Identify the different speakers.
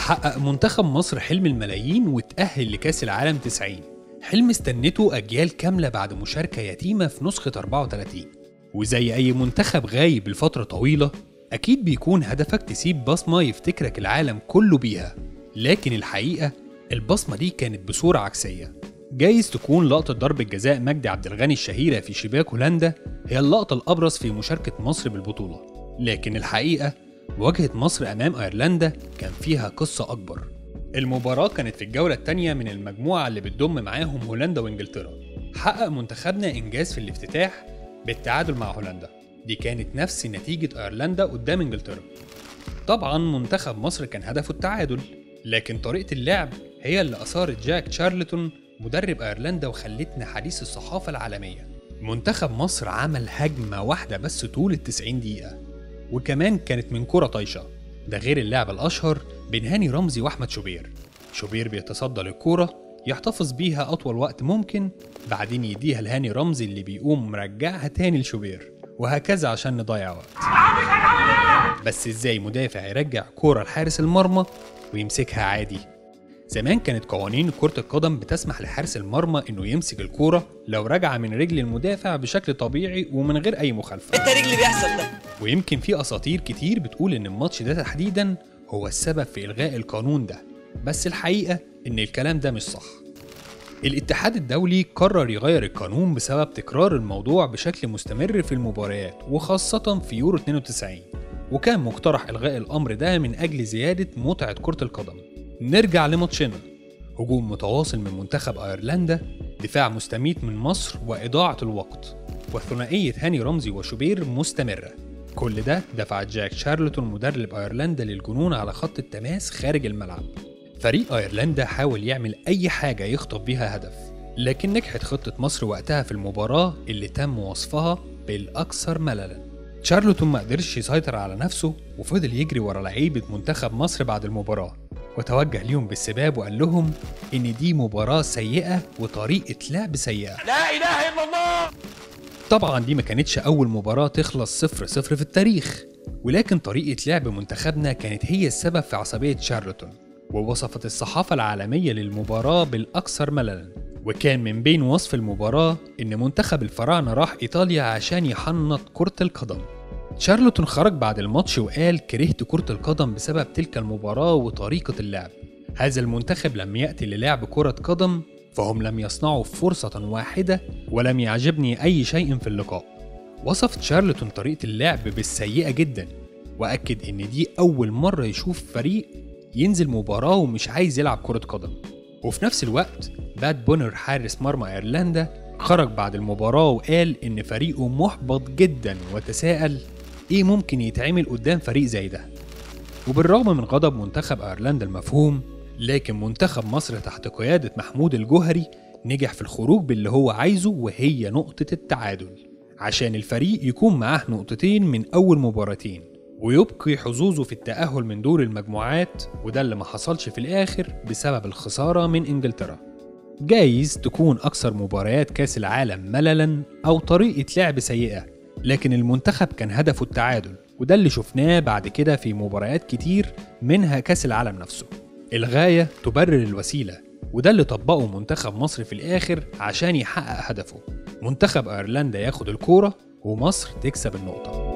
Speaker 1: حقق منتخب مصر حلم الملايين وتأهل لكأس العالم 90 حلم استنته أجيال كاملة بعد مشاركة يتيمة في نسخة 34 وزي أي منتخب غايب لفترة طويلة أكيد بيكون هدفك تسيب بصمة يفتكرك العالم كله بيها لكن الحقيقة البصمة دي كانت بصورة عكسية جايز تكون لقطة ضرب الجزاء مجدي عبد الغني الشهيرة في شباك هولندا هي اللقطة الأبرز في مشاركة مصر بالبطولة لكن الحقيقة مواجهة مصر أمام أيرلندا كان فيها قصة أكبر المباراة كانت في الجولة الثانية من المجموعة اللي بتضم معاهم هولندا وإنجلترا حقق منتخبنا إنجاز في الافتتاح بالتعادل مع هولندا دي كانت نفس نتيجة أيرلندا قدام إنجلترا طبعا منتخب مصر كان هدفه التعادل لكن طريقة اللعب هي اللي أثارت جاك تشارلتون مدرب أيرلندا وخلتنا حديث الصحافة العالمية منتخب مصر عمل هجمة واحدة بس طول ال 90 دقيقة وكمان كانت من كرة طايشة ده غير اللعب الأشهر بين هاني رمزي وأحمد شوبير شوبير بيتصدى للكورة يحتفظ بيها أطول وقت ممكن بعدين يديها لهاني رمزي اللي بيقوم مرجعها تاني لشوبير وهكذا عشان نضيع وقت بس ازاي مدافع يرجع كورة لحارس المرمى ويمسكها عادي زمان كانت قوانين كرة القدم بتسمح لحارس المرمى انه يمسك الكورة لو رجع من رجل المدافع بشكل طبيعي ومن غير اي مخالفة
Speaker 2: انت رجلي بيحصل ده
Speaker 1: ويمكن في اساطير كتير بتقول ان الماتش ده تحديدا هو السبب في الغاء القانون ده بس الحقيقة ان الكلام ده مش صح الاتحاد الدولي قرر يغير القانون بسبب تكرار الموضوع بشكل مستمر في المباريات وخاصة في يورو 92 وكان مقترح إلغاء الأمر ده من أجل زيادة متعة كرة القدم نرجع لماتشنا هجوم متواصل من منتخب أيرلندا دفاع مستميت من مصر وإضاعة الوقت وثنائية هاني رمزي وشوبير مستمرة كل ده دفع جاك شارلتون مدرب أيرلندا للجنون على خط التماس خارج الملعب فريق أيرلندا حاول يعمل أي حاجة يخطف بيها هدف لكن نجحت خطة مصر وقتها في المباراة اللي تم وصفها بالأكثر مللا شارلتون ما قدرش يسيطر على نفسه وفضل يجري ورا لعيبة منتخب مصر بعد المباراة وتوجه ليهم بالسباب وقال لهم إن دي مباراة سيئة وطريقة لعب سيئة
Speaker 2: لا اله الا الله
Speaker 1: طبعا دي ما كانتش أول مباراة تخلص صفر صفر في التاريخ ولكن طريقة لعب منتخبنا كانت هي السبب في عصبية شارلتون ووصفت الصحافة العالمية للمباراة بالأكثر مللا وكان من بين وصف المباراة إن منتخب الفراعنة راح إيطاليا عشان يحنط كرة القدم شارلتون خرج بعد الماتش وقال كرهت كرة القدم بسبب تلك المباراة وطريقة اللعب هذا المنتخب لم يأتي للعب كرة قدم فهم لم يصنعوا فرصة واحدة ولم يعجبني أي شيء في اللقاء وصف شارلتون طريقة اللعب بالسيئة جدا وأكد إن دي أول مرة يشوف فريق ينزل مباراة ومش عايز يلعب كرة قدم وفي نفس الوقت باد بونر حارس مرمى ايرلندا خرج بعد المباراة وقال إن فريقه محبط جدا وتساءل إيه ممكن يتعمل قدام فريق زي ده وبالرغم من غضب منتخب ايرلندا المفهوم لكن منتخب مصر تحت قيادة محمود الجوهري نجح في الخروج باللي هو عايزه وهي نقطة التعادل عشان الفريق يكون معاه نقطتين من أول مباراتين ويبقي حظوظه في التأهل من دور المجموعات وده اللي ما حصلش في الآخر بسبب الخسارة من إنجلترا جايز تكون أكثر مباريات كأس العالم مللا أو طريقة لعب سيئة لكن المنتخب كان هدفه التعادل وده اللي شفناه بعد كده في مباريات كتير منها كأس العالم نفسه الغاية تبرر الوسيلة وده اللي طبقه منتخب مصر في الآخر عشان يحقق هدفه منتخب أيرلندا ياخد الكورة ومصر تكسب النقطة